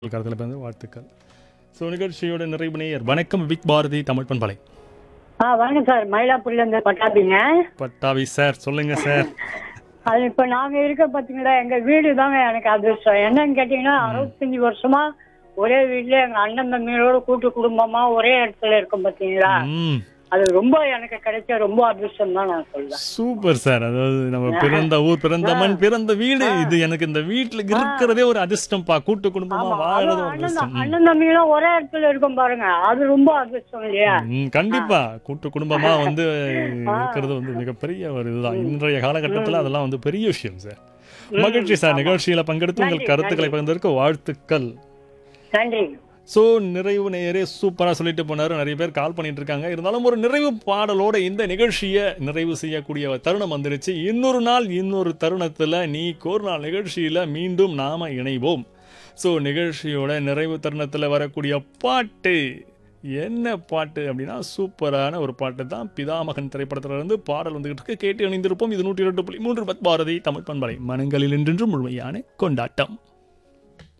கருத்தில் பிறந்த வாழ்த்துக்கள் ஸோ நிகழ்ச்சியோட நிறைவு நேயர் வணக்கம் விக் பாரதி தமிழ் பண்பலை ஆ வணக்கம் சார் மயிலாப்பூர்ல இருந்து பட்டாபிங்க பட்டாவி சார் சொல்லுங்க சார் அது இப்ப நாங்க இருக்க பாத்தீங்களா எங்க வீடு தாங்க எனக்கு அதிர்ஷ்டம் என்னன்னு கேட்டீங்கன்னா அறுபத்தஞ்சு வருஷமா ஒரே வீட்ல எங்க அண்ணன் தம்பிகளோட கூட்டு குடும்பமா ஒரே இடத்துல இருக்கோம் பாத்தீங்களா ம் அது ரொம்ப எனக்கு கிடைச்ச ரொம்ப அதிர்ஷ்டம் தான் நான் சொல்றேன் சூப்பர் சார் அதாவது நம்ம பிறந்த ஊர் பிறந்த மண் பிறந்த வீடு இது எனக்கு இந்த வீட்டுல இருக்கிறதே ஒரு அதிர்ஷ்டம்ப்பா கூட்டு குடும்பமா ஆமா வாழறது அதுவும் ஒரு அண்ணன் அதிர்ஷ்டம் ம். அண்ணன் தம்பிகளும் ஒரே இடத்துல இருக்கோம் பாருங்க அது ரொம்ப அதிர்ஷ்டம் இல்லையா ம், கண்டிப்பா கூட்டு குடும்பமா வந்து இருக்கிறது வந்து மிகப்பெரிய ஒரு இதுதான் இன்றைய காலகட்டத்துல அதெல்லாம் வந்து பெரிய விஷயம் சார் மகிழ்ச்சி சார் நிகழ்ச்சியில பங்கெடுத்து உங்கள் நன்றி, கருத்துக்களை பகிர்ந்ததற்கு வாழ்த்துக்கள் நன்றி ஸோ நிறைவு நேயரே சூப்பராக சொல்லிட்டு போனாரு நிறைய பேர் கால் பண்ணிட்டு இருக்காங்க இருந்தாலும் ஒரு நிறைவு பாடலோட இந்த நிகழ்ச்சியை நிறைவு செய்யக்கூடிய தருணம் வந்துருச்சு இன்னொரு நாள் இன்னொரு தருணத்தில் நீ கோர் நாள் நிகழ்ச்சியில் மீண்டும் நாம இணைவோம் ஸோ நிகழ்ச்சியோட நிறைவு தருணத்தில் வரக்கூடிய பாட்டு என்ன பாட்டு அப்படின்னா சூப்பரான ஒரு பாட்டு தான் பிதாமகன் திரைப்படத்துல இருந்து பாடல் வந்துகிட்டு இருக்கு கேட்டு இணைந்திருப்போம் இது நூற்றி இரண்டு புள்ளி மூன்று பத் பாரதி தமிழ் பண்பலை மனங்களில் என்றென்றும் முழுமையான கொண்டாட்டம்